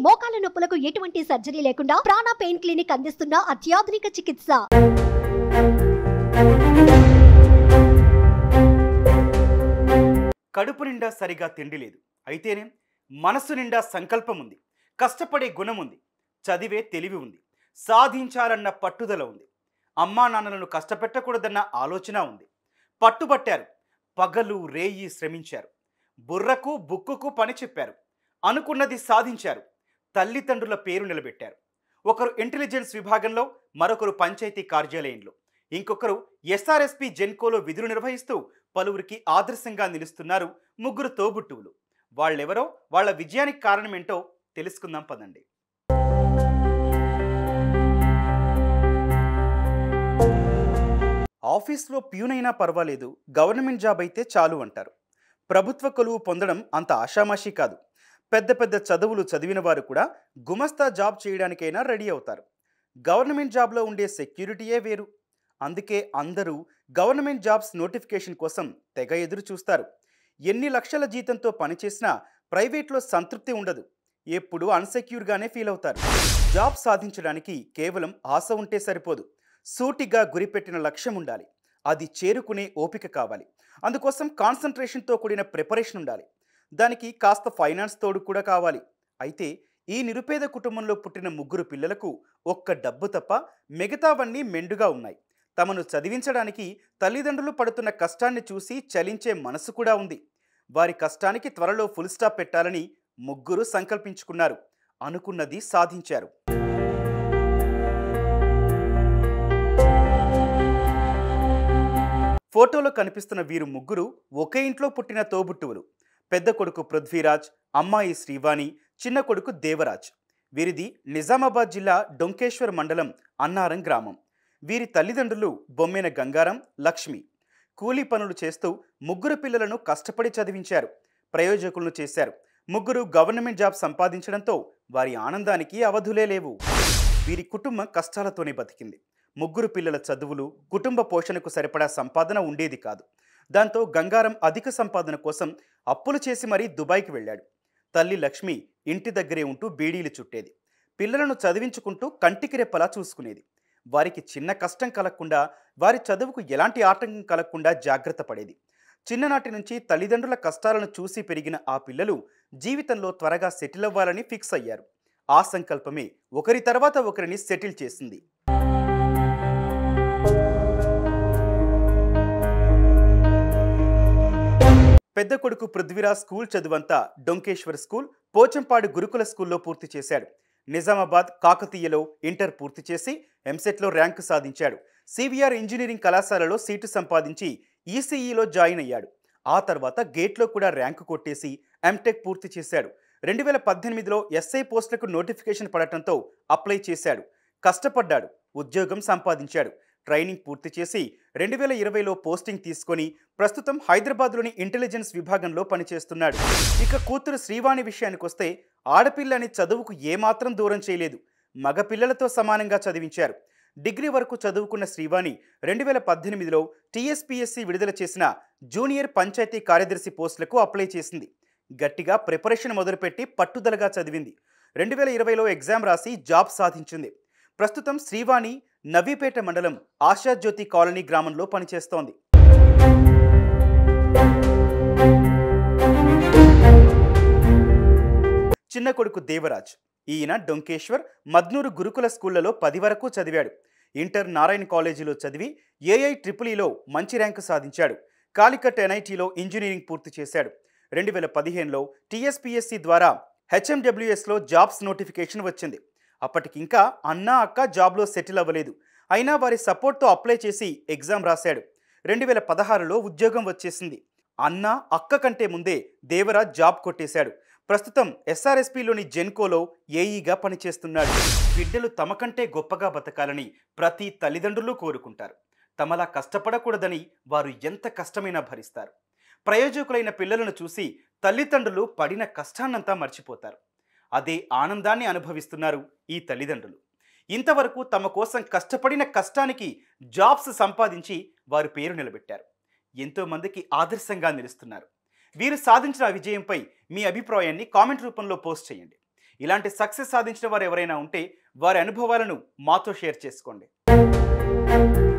మోకాల నొప్పులకు ఎటువంటి సర్జరీ లేకుండా ప్రాణ పెయిన్ క్లినిక్ అందిస్తున్న అత్యాధునిక చికిత్స కడుపు నిండా సరిగా తిండి లేదు అయితేనే మనసు నిండా సంకల్పం ఉంది కష్టపడే గుణం ఉంది చదివే తెలివి ఉంది సాధించాలన్న పట్టుదల ఉంది అమ్మా నాన్నలను కష్టపెట్టకూడదన్న ఆలోచన ఉంది పట్టుబట్టారు పగలు రేయి శ్రమించారు బుర్రకు బుక్కుకు పని చెప్పారు అనుకున్నది సాధించారు తల్లిదండ్రుల పేరు నిలబెట్టారు ఒకరు ఇంటెలిజెన్స్ విభాగంలో మరొకరు పంచాయతీ కార్యాలయంలో ఇంకొకరు ఎస్ఆర్ఎస్పి జెన్కోలో విధులు నిర్వహిస్తూ పలువురికి ఆదర్శంగా నిలుస్తున్నారు ముగ్గురు తోబుట్టువులు వాళ్ళెవరో వాళ్ళ విజయానికి కారణమేంటో తెలుసుకుందాం పదండి ఆఫీస్లో ప్యూనైనా పర్వాలేదు గవర్నమెంట్ జాబ్ అయితే చాలు అంటారు ప్రభుత్వ కొలువు పొందడం అంత ఆషామాషీ కాదు పెద్ద పెద్ద చదువులు చదివిన వారు కూడా గుమస్తా జాబ్ చేయడానికైనా రెడీ అవుతారు గవర్నమెంట్ జాబ్లో ఉండే సెక్యూరిటీయే వేరు అందుకే అందరూ గవర్నమెంట్ జాబ్స్ నోటిఫికేషన్ కోసం తెగ ఎదురు చూస్తారు ఎన్ని లక్షల జీతంతో పనిచేసినా ప్రైవేట్లో సంతృప్తి ఉండదు ఎప్పుడు అన్సెక్యూర్గానే ఫీల్ అవుతారు జాబ్ సాధించడానికి కేవలం ఆశ ఉంటే సరిపోదు సూటిగా గురిపెట్టిన లక్ష్యం ఉండాలి అది చేరుకునే ఓపిక కావాలి అందుకోసం కాన్సన్ట్రేషన్తో కూడిన ప్రిపరేషన్ ఉండాలి దానికి కాస్త ఫైనాన్స్ తోడు కూడా కావాలి అయితే ఈ నిరుపేద కుటుంబంలో పుట్టిన ముగ్గురు పిల్లలకు ఒక్క డబ్బు తప్ప మిగతావన్నీ మెండుగా ఉన్నాయి తమను చదివించడానికి తల్లిదండ్రులు పడుతున్న కష్టాన్ని చూసి చలించే మనసు కూడా ఉంది వారి కష్టానికి త్వరలో ఫుల్ స్టాప్ పెట్టాలని ముగ్గురు సంకల్పించుకున్నారు అనుకున్నది సాధించారు ఫోటోలో కనిపిస్తున్న వీరు ముగ్గురు ఒకే ఇంట్లో పుట్టిన తోబుట్టువులు పెద్ద కొడుకు పృథ్వీరాజ్ అమ్మాయి శ్రీవాణి చిన్న కొడుకు దేవరాజ్ వీరిది నిజామాబాద్ జిల్లా డొంకేశ్వర్ మండలం అన్నారం గ్రామం వీరి తల్లిదండ్రులు బొమ్మెన గంగారం లక్ష్మి కూలీ పనులు చేస్తూ ముగ్గురు పిల్లలను కష్టపడి చదివించారు ప్రయోజకులను చేశారు ముగ్గురు గవర్నమెంట్ జాబ్ సంపాదించడంతో వారి ఆనందానికి అవధులే లేవు వీరి కుటుంబం కష్టాలతోనే బతికింది ముగ్గురు పిల్లల చదువులు కుటుంబ పోషణకు సరిపడా సంపాదన ఉండేది కాదు దాంతో గంగారం అధిక సంపాదన కోసం అప్పులు చేసి మరీ దుబాయ్కి వెళ్ళాడు తల్లి లక్ష్మి ఇంటి దగ్గరే ఉంటూ బీడీలు చుట్టేది పిల్లలను చదివించుకుంటూ కంటికి రెప్పలా చూసుకునేది వారికి చిన్న కష్టం కలగకుండా వారి చదువుకు ఎలాంటి ఆటంకం కలగకుండా జాగ్రత్త పడేది చిన్ననాటి నుంచి తల్లిదండ్రుల కష్టాలను చూసి పెరిగిన ఆ పిల్లలు జీవితంలో త్వరగా సెటిల్ అవ్వాలని ఫిక్స్ అయ్యారు ఆ సంకల్పమే ఒకరి తర్వాత ఒకరిని సెటిల్ చేసింది పెద్ద కొడుకు పృథ్వీరాజ్ స్కూల్ చదువంతా డొంకేశ్వర్ స్కూల్ పోచంపాడు గురుకుల స్కూల్లో పూర్తి చేశాడు నిజామాబాద్ కాకతీయలో ఇంటర్ పూర్తి చేసి ఎంసెట్లో ర్యాంకు సాధించాడు సివిఆర్ ఇంజనీరింగ్ కళాశాలలో సీటు సంపాదించి ఈసీఈలో జాయిన్ అయ్యాడు ఆ తర్వాత గేట్లో కూడా ర్యాంకు కొట్టేసి ఎంటెక్ పూర్తి చేశాడు రెండు వేల పద్దెనిమిదిలో ఎస్ఐ పోస్టులకు నోటిఫికేషన్ పడటంతో అప్లై చేశాడు కష్టపడ్డాడు ఉద్యోగం సంపాదించాడు ట్రైనింగ్ పూర్తి చేసి రెండు వేల ఇరవైలో పోస్టింగ్ తీసుకొని ప్రస్తుతం హైదరాబాద్లోని ఇంటెలిజెన్స్ విభాగంలో పనిచేస్తున్నాడు ఇక కూతురు శ్రీవాణి విషయానికొస్తే ఆడపిల్లని చదువుకు ఏమాత్రం దూరం చేయలేదు మగపిల్లలతో సమానంగా చదివించారు డిగ్రీ వరకు చదువుకున్న శ్రీవాణి రెండు వేల పద్దెనిమిదిలో టీఎస్పీఎస్సీ విడుదల చేసిన జూనియర్ పంచాయతీ కార్యదర్శి పోస్టులకు అప్లై చేసింది గట్టిగా ప్రిపరేషన్ మొదలుపెట్టి పట్టుదలగా చదివింది రెండు వేల ఇరవైలో ఎగ్జామ్ రాసి జాబ్ సాధించింది ప్రస్తుతం శ్రీవాణి నవీపేట మండలం ఆశాజ్యోతి కాలనీ గ్రామంలో పనిచేస్తోంది చిన్న కొడుకు దేవరాజ్ ఈయన డొంకేశ్వర్ మద్నూరు గురుకుల స్కూళ్లలో పది వరకు చదివాడు ఇంటర్ నారాయణ కాలేజీలో చదివి ఏఐ ట్రిపుల్ మంచి ర్యాంకు సాధించాడు కాలికట్ ఎన్ఐటీలో ఇంజనీరింగ్ పూర్తి చేశాడు రెండు వేల పదిహేనులో టీఎస్పీఎస్సీ ద్వారా హెచ్ఎండబ్ల్యూఎస్లో జాబ్స్ నోటిఫికేషన్ వచ్చింది అప్పటికింకా అన్న అక్క జాబ్లో సెటిల్ అవ్వలేదు అయినా వారి సపోర్ట్తో అప్లై చేసి ఎగ్జామ్ రాశాడు రెండు వేల పదహారులో ఉద్యోగం వచ్చేసింది అన్న అక్క కంటే ముందే దేవరాజ్ జాబ్ కొట్టేశాడు ప్రస్తుతం ఎస్ఆర్ఎస్పిలోని జెన్కోలో ఏఈగా పనిచేస్తున్నాడు బిడ్డలు తమ కంటే గొప్పగా బతకాలని ప్రతి తల్లిదండ్రులు కోరుకుంటారు తమలా కష్టపడకూడదని వారు ఎంత కష్టమైనా భరిస్తారు ప్రయోజకులైన పిల్లలను చూసి తల్లిదండ్రులు పడిన కష్టాన్నంతా మర్చిపోతారు అదే ఆనందాన్ని అనుభవిస్తున్నారు ఈ తల్లిదండ్రులు ఇంతవరకు తమ కోసం కష్టపడిన కష్టానికి జాబ్స్ సంపాదించి వారి పేరు నిలబెట్టారు ఎంతోమందికి ఆదర్శంగా నిలుస్తున్నారు వీరు సాధించిన విజయంపై మీ అభిప్రాయాన్ని కామెంట్ రూపంలో పోస్ట్ చేయండి ఇలాంటి సక్సెస్ సాధించిన వారు ఎవరైనా ఉంటే వారి అనుభవాలను మాతో షేర్ చేసుకోండి